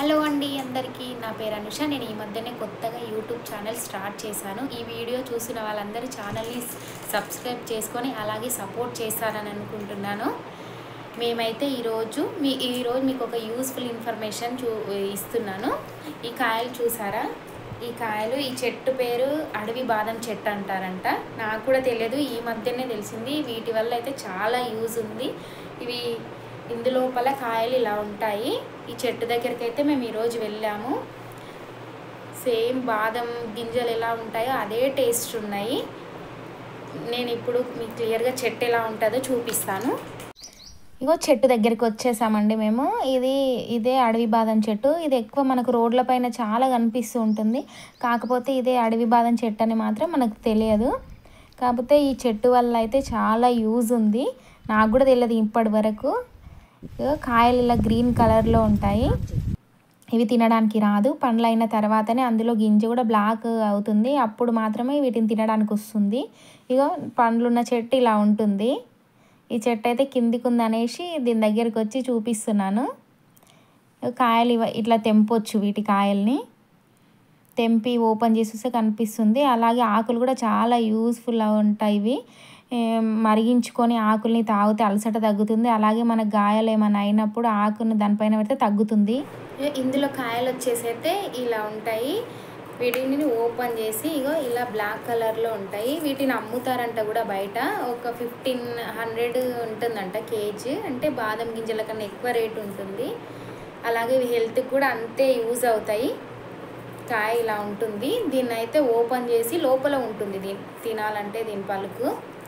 hello అండి అందరికీ నా పేరు అనుష నేను ఈ మధ్యనే కొత్తగా యూట్యూబ్ ఛానల్ స్టార్ట్ చేశాను ఈ వీడియో చూసిన వాళ్ళందరూ ఛానల్ని సబ్స్క్రైబ్ చేసుకొని అలాగే సపోర్ట్ చేస్తారని అనుకుంటున్నాను మేమైతే ఈరోజు మీ ఈరోజు మీకు ఒక యూస్ఫుల్ ఇన్ఫర్మేషన్ చూ ఇస్తున్నాను ఈ కాయలు చూసారా ఈ కాయలు ఈ చెట్టు పేరు అడవి బాదం చెట్టు అంటారంట నాకు కూడా తెలియదు ఈ మధ్యనే తెలిసింది వీటి వల్ల అయితే చాలా యూజ్ ఉంది ఇవి ఇందులోపల కాయలు ఇలా ఉంటాయి ఈ చెట్టు దగ్గరికి అయితే మేము ఈరోజు వెళ్ళాము సేమ్ బాదం గింజలు ఎలా ఉంటాయో అదే టేస్ట్ ఉన్నాయి నేను ఇప్పుడు మీకు క్లియర్గా చెట్టు ఎలా ఉంటుందో చూపిస్తాను ఇగో చెట్టు దగ్గరికి వచ్చేసామండి మేము ఇది ఇదే అడవి బాదం చెట్టు ఇది ఎక్కువ మనకు రోడ్ల పైన చాలా కనిపిస్తూ ఉంటుంది కాకపోతే ఇదే అడవి బాదం చెట్టు అని మాత్రం మనకు తెలియదు కాకపోతే ఈ చెట్టు వల్ల అయితే చాలా యూజ్ ఉంది నాకు కూడా తెలియదు ఇప్పటి వరకు ఇగో కాయలు ఇలా గ్రీన్ కలర్లో ఉంటాయి ఇవి తినడానికి రాదు పండ్లు అయిన తర్వాతనే అందులో గింజ కూడా బ్లాక్ అవుతుంది అప్పుడు మాత్రమే వీటిని తినడానికి వస్తుంది ఇగో పండ్లున్న చెట్టు ఇలా ఉంటుంది ఈ చెట్టు అయితే కిందికి ఉంది అనేసి దీని దగ్గరికి వచ్చి చూపిస్తున్నాను కాయలు ఇవ ఇట్లా తెంపొచ్చు వీటి కాయల్ని తెంపి ఓపెన్ చేసేస్తే కనిపిస్తుంది అలాగే ఆకులు కూడా చాలా యూస్ఫుల్ ఉంటాయి ఇవి మరిగించుకొని ఆకుల్ని తాగితే అలసట తగ్గుతుంది అలాగే మన గాయాలు ఏమైనా అయినప్పుడు ఆకుని దానిపైన పెడితే తగ్గుతుంది ఇందులో కాయలు వచ్చేసి అయితే ఇలా ఉంటాయి వీటిని ఓపెన్ చేసి ఇగో ఇలా బ్లాక్ కలర్లో ఉంటాయి వీటిని అమ్ముతారంట కూడా బయట ఒక ఫిఫ్టీన్ హండ్రెడ్ ఉంటుందంట కేజీ అంటే బాదం గింజల కన్నా ఎక్కువ రేట్ ఉంటుంది అలాగే ఇవి హెల్త్కి కూడా అంతే యూజ్ అవుతాయి కాయ ఇలా ఉంటుంది దీన్ని అయితే ఓపెన్ చేసి లోపల ఉంటుంది దీని తినాలంటే దీని పలుకు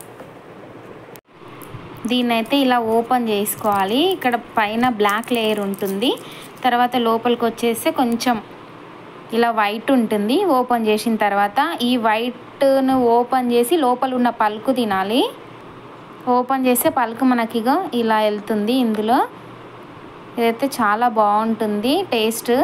దీన్ని అయితే ఇలా ఓపెన్ చేసుకోవాలి ఇక్కడ పైన బ్లాక్ లేయర్ ఉంటుంది తర్వాత లోపలికి వచ్చేస్తే కొంచెం ఇలా వైట్ ఉంటుంది ఓపెన్ చేసిన తర్వాత ఈ వైట్ను ఓపెన్ చేసి లోపల ఉన్న పలుకు తినాలి ఓపెన్ చేస్తే పలుకు మనకి ఇగో ఇలా వెళ్తుంది ఇందులో ఇదైతే చాలా బాగుంటుంది టేస్ట్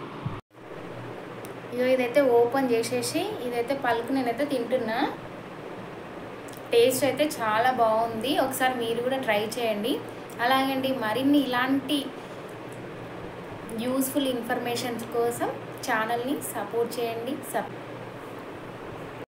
ఇగో ఇదైతే ఓపెన్ చేసేసి ఇదైతే పలుకు నేనైతే తింటున్నా టేస్ట్ అయితే చాలా బాగుంది ఒకసారి మీరు కూడా ట్రై చేయండి అలాగండి మరిన్ని ఇలాంటి యూస్ఫుల్ ఇన్ఫర్మేషన్స్ కోసం ఛానల్ని సపోర్ట్ చేయండి సబ్